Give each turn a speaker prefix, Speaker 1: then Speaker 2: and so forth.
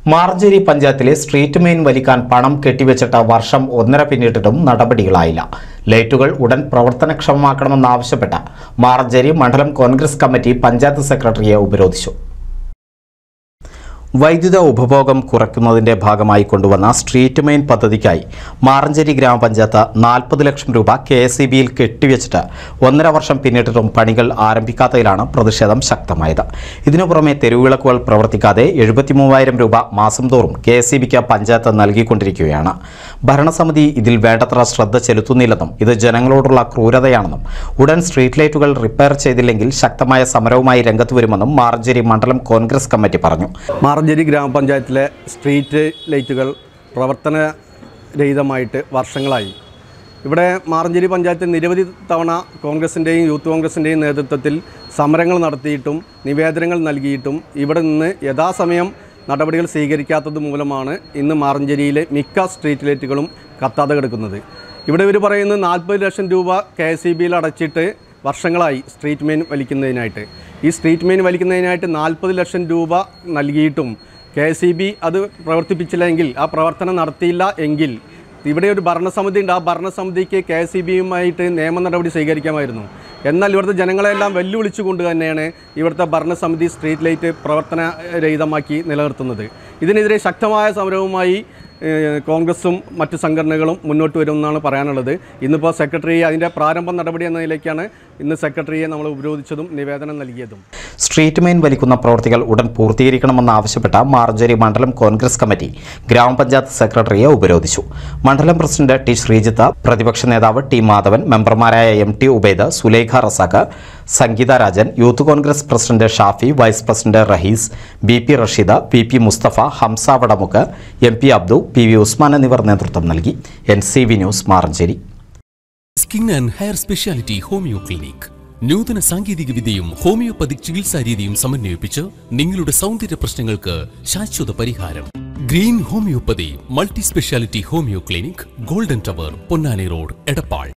Speaker 1: മാർജരി പഞ്ചായത്തിലെ street main വലിക്കാൻ പണം കെട്ടിവെച്ചിട്ട് വർഷം ഒന്നര പിന്നിട്ടിട്ടും നടപടികളായില്ല ലൈറ്റുകൾ ഉടൻ പ്രവർത്തനക്ഷമമാക്കണമെന്നാവശ്യപ്പെട്ട് മാർജരി മണ്ഡലം കോൺഗ്രസ് കമ്മിറ്റി പഞ്ചായത്ത് സെക്രട്ടറിയെ ഉപരോധിച്ചു വൈദ്യുത ഉപഭോഗം കുറയ്ക്കുന്നതിന്റെ ഭാഗമായി കൊണ്ടുവന്ന സ്ട്രീറ്റ് മെയിൻ പദ്ധതിക്കായി മാറഞ്ചേരി ഗ്രാമപഞ്ചായത്ത് നാൽപ്പത് ലക്ഷം രൂപ കെ എസ് ഇ ബിയിൽ കെട്ടിവെച്ചിട്ട് ഒന്നര വർഷം പിന്നിട്ടിട്ടും പണികൾ ആരംഭിക്കാത്തതിലാണ് പ്രതിഷേധം ശക്തമായത് ഇതിനു പുറമെ തെരുവിളക്കുകൾ പ്രവർത്തിക്കാതെ എഴുപത്തി മൂവായിരം രൂപ മാസം തോറും കെ എസ് ഇ ബിക്ക് പഞ്ചായത്ത് നൽകിക്കൊണ്ടിരിക്കുകയാണ് ഭരണസമിതി ഇതിൽ വേണ്ടത്ര ശ്രദ്ധ ചെലുത്തുന്നില്ലെന്നും ഇത് ജനങ്ങളോടുള്ള ക്രൂരതയാണെന്നും ഉടൻ സ്ട്രീറ്റ് ലൈറ്റുകൾ റിപ്പയർ ചെയ്തില്ലെങ്കിൽ ശക്തമായ സമരവുമായി രംഗത്ത് വരുമെന്നും മാറഞ്ചേരി മണ്ഡലം കോൺഗ്രസ് കമ്മിറ്റി പറഞ്ഞു
Speaker 2: മാറഞ്ചേരി ഗ്രാമപഞ്ചായത്തിലെ സ്ട്രീറ്റ് ലൈറ്റുകൾ പ്രവർത്തനരഹിതമായിട്ട് വർഷങ്ങളായി ഇവിടെ മാറഞ്ചേരി പഞ്ചായത്ത് നിരവധി തവണ കോൺഗ്രസിൻ്റെയും യൂത്ത് കോൺഗ്രസിൻ്റെയും നേതൃത്വത്തിൽ സമരങ്ങൾ നടത്തിയിട്ടും നിവേദനങ്ങൾ നൽകിയിട്ടും ഇവിടെ നിന്ന് യഥാസമയം നടപടികൾ സ്വീകരിക്കാത്തത് മൂലമാണ് ഇന്ന് മാറഞ്ചേരിയിലെ മിക്ക സ്ട്രീറ്റ് ലൈറ്റുകളും കത്താതെ കിടക്കുന്നത് ഇവിടെ ഇവർ പറയുന്നത് നാൽപ്പത് ലക്ഷം രൂപ കെ എസ് ഇ ബിയിൽ അടച്ചിട്ട് വർഷങ്ങളായി സ്ട്രീറ്റ് മെയിൻ വലിക്കുന്നതിനായിട്ട് ഈ സ്ട്രീറ്റ് മെയിൻ വലിക്കുന്നതിനായിട്ട് നാൽപ്പത് ലക്ഷം രൂപ നൽകിയിട്ടും കെ എസ് ഇ ബി അത് പ്രവർത്തിപ്പിച്ചില്ലെങ്കിൽ ആ പ്രവർത്തനം നടത്തിയില്ല എങ്കിൽ ഇവിടെ ഒരു ഭരണസമിതി ഉണ്ട് ആ ഭരണസമിതിക്ക് കെ എസ് ഇ ബിയുമായിട്ട് നിയമ നടപടി സ്വീകരിക്കാമായിരുന്നു എന്നാൽ ഇവിടുത്തെ ജനങ്ങളെല്ലാം വെല്ലുവിളിച്ചുകൊണ്ട് തന്നെയാണ് ഇവിടുത്തെ ഭരണസമിതി സ്ട്രീറ്റ് ലൈറ്റ് പ്രവർത്തനരഹിതമാക്കി നിലനിർത്തുന്നത് ഇതിനെതിരെ ശക്തമായ സമരവുമായി ഏഹ്, കോൺഗ്രസും മറ്റ് സംഘടനകളും മുന്നോട്ട് വരുമെന്നാണ് പറയാനുള്ളത് ഇന്നിപ്പോൾ സെക്രട്ടറി അതിൻ്റെ പ്രാരംഭ നടപടി എന്ന നിലയ്ക്കാണ് ഇന്ന് സെക്രട്ടറിയെ നമ്മൾ ഉപരോധിച്ചതും നിവേദനം നൽകിയതും
Speaker 1: സ്ട്രീറ്റ് മെയിൻ വലിക്കുന്ന പ്രവൃത്തികൾ ഉടൻ പൂർത്തീകരിക്കണമെന്നാവശ്യപ്പെട്ട മാർജരി മണ്ഡലം കോൺഗ്രസ് കമ്മിറ്റി ഗ്രാമപഞ്ചായത്ത് സെക്രട്ടറിയെ ഉപരോധിച്ചു മണ്ഡലം പ്രസിഡന്റ് ടി ശ്രീജിത്ത് പ്രതിപക്ഷ നേതാവ് ടി മാധവൻ മെമ്പർമാരായ M T Ubaid Sulaikha Razak Sangeetha Rajan Youth Congress president Shafi vice president Rahees B P Rasheeda P P Mustafa Hamza Vadamukku M P Abdu P V Usman എന്നിവർ നേതൃത്വം നൽകി N C V news Maranchery
Speaker 3: skin and hair speciality homeo clinic നൂതന സാങ്കേതിക വിദ്യയും ഹോമിയോപ്പതിക് ചികിത്സാ രീതിയും സമന്വയിപ്പിച്ച് നിങ്ങളുടെ സൗന്ദര്യ പ്രശ്നങ്ങൾക്ക് ശാശ്വത പരിഹാരം green homoeopathy multi speciality homeo clinic golden tower Ponnani road Edappal